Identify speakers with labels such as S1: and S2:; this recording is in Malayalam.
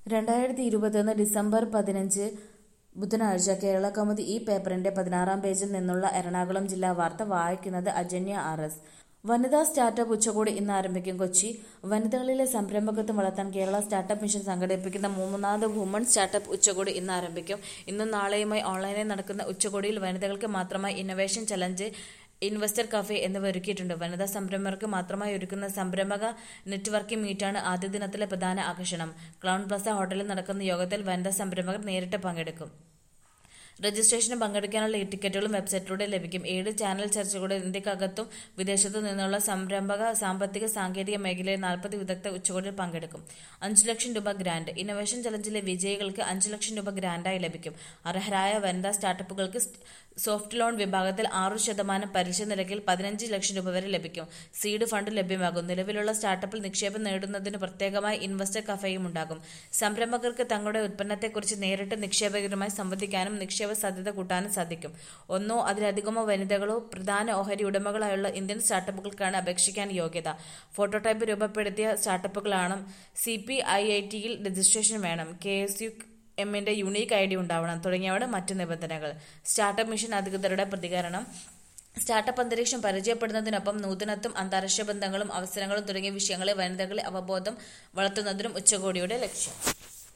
S1: രണ്ടായിരത്തി ഇരുപത്തൊന്ന് ഡിസംബർ പതിനഞ്ച് ബുധനാഴ്ച കേരള കൗമുദി ഈ പേപ്പറിന്റെ പതിനാറാം പേജിൽ നിന്നുള്ള എറണാകുളം ജില്ലാ വാർത്ത വായിക്കുന്നത് അജന്യ ആർ എസ് വനിതാ സ്റ്റാർട്ടപ്പ് ഉച്ചകോടി ഇന്ന് ആരംഭിക്കും കൊച്ചി വനിതകളിലെ സംരംഭകത്വം വളർത്താൻ കേരള സ്റ്റാർട്ടപ്പ് മിഷൻ സംഘടിപ്പിക്കുന്ന മൂന്നാമത് വുമൺ സ്റ്റാർട്ടപ്പ് ഉച്ചകോടി ഇന്ന് ആരംഭിക്കും ഇന്നും നാളെയുമായി ഓൺലൈനിൽ നടക്കുന്ന ഉച്ചകോടിയിൽ വനിതകൾക്ക് മാത്രമായി ഇന്നൊവേഷൻ ചലഞ്ച് ഇൻവെസ്റ്റർ കഫേ എന്നിവ ഒരുക്കിയിട്ടുണ്ട് വനിതാ സംരംഭകർക്ക് മാത്രമായി ഒരുക്കുന്ന സംരംഭക നെറ്റ്വർക്കിംഗ് മീറ്റാണ് ആദ്യ ദിനത്തിലെ പ്രധാന ആകർഷണം ക്ലൗൺ പ്ലസ ഹോട്ടലിൽ നടക്കുന്ന യോഗത്തിൽ വനിതാ സംരംഭകർ നേരിട്ട് പങ്കെടുക്കും രജിസ്ട്രേഷന് പങ്കെടുക്കാനുള്ള ഈ ടിക്കറ്റുകളും വെബ്സൈറ്റിലൂടെ ലഭിക്കും ഏഴ് ചാനൽ ചർച്ചകളുടെ ഇന്ത്യക്കകത്തും വിദേശത്തു നിന്നുള്ള സംരംഭക സാമ്പത്തിക സാങ്കേതിക മേഖലയിലെ നാൽപ്പത് വിദഗ്ധ ഉച്ചകോടിയിൽ പങ്കെടുക്കും അഞ്ചു ലക്ഷം രൂപ ഗ്രാന്റ് ഇന്നൊവേഷൻ ചലഞ്ചിലെ വിജയികൾക്ക് അഞ്ചു ലക്ഷം രൂപ ഗ്രാന്റായി ലഭിക്കും അർഹരായ വനിതാ സ്റ്റാർട്ടപ്പുകൾക്ക് സോഫ്റ്റ് ലോൺ വിഭാഗത്തിൽ ആറു ശതമാനം പലിശ നിരക്കിൽ പതിനഞ്ച് ലക്ഷം രൂപ വരെ ലഭിക്കും സീഡ് ഫണ്ട് ലഭ്യമാകും നിലവിലുള്ള സ്റ്റാർട്ടപ്പിൽ നിക്ഷേപം നേടുന്നതിന് പ്രത്യേകമായി ഇൻവെസ്റ്റർ കഫേയും ഉണ്ടാകും സംരംഭകർക്ക് തങ്ങളുടെ ഉൽപ്പന്നത്തെക്കുറിച്ച് നേരിട്ട് നിക്ഷേപകരുമായി സംവദിക്കാനും നിക്ഷേപ സാധ്യത കൂട്ടാനും സാധിക്കും ഒന്നോ അതിലധികമോ വനിതകളോ പ്രധാന ഓഹരി ഉടമകളായുള്ള ഇന്ത്യൻ സ്റ്റാർട്ടപ്പുകൾക്കാണ് അപേക്ഷിക്കാൻ യോഗ്യത ഫോട്ടോടൈപ്പ് രൂപപ്പെടുത്തിയ സ്റ്റാർട്ടപ്പുകളാണ് സി പി ഐ ഐ ടിയിൽ രജിസ്ട്രേഷൻ വേണം കെ എസ് യു എമ്മിന്റെ യുണീക്ക് ഐ ഡി ഉണ്ടാവണം തുടങ്ങിയവയാണ് മറ്റു നിബന്ധനകൾ സ്റ്റാർട്ടപ്പ് മിഷൻ അധികൃതരുടെ പ്രതികരണം സ്റ്റാർട്ടപ്പ് അന്തരീക്ഷം പരിചയപ്പെടുന്നതിനൊപ്പം നൂതനത്വം അന്താരാഷ്ട്ര ബന്ധങ്ങളും അവസരങ്ങളും തുടങ്ങിയ വിഷയങ്ങളിൽ വനിതകളെ അവബോധം വളർത്തുന്നതിനും ഉച്ചകോടിയുടെ ലക്ഷ്യം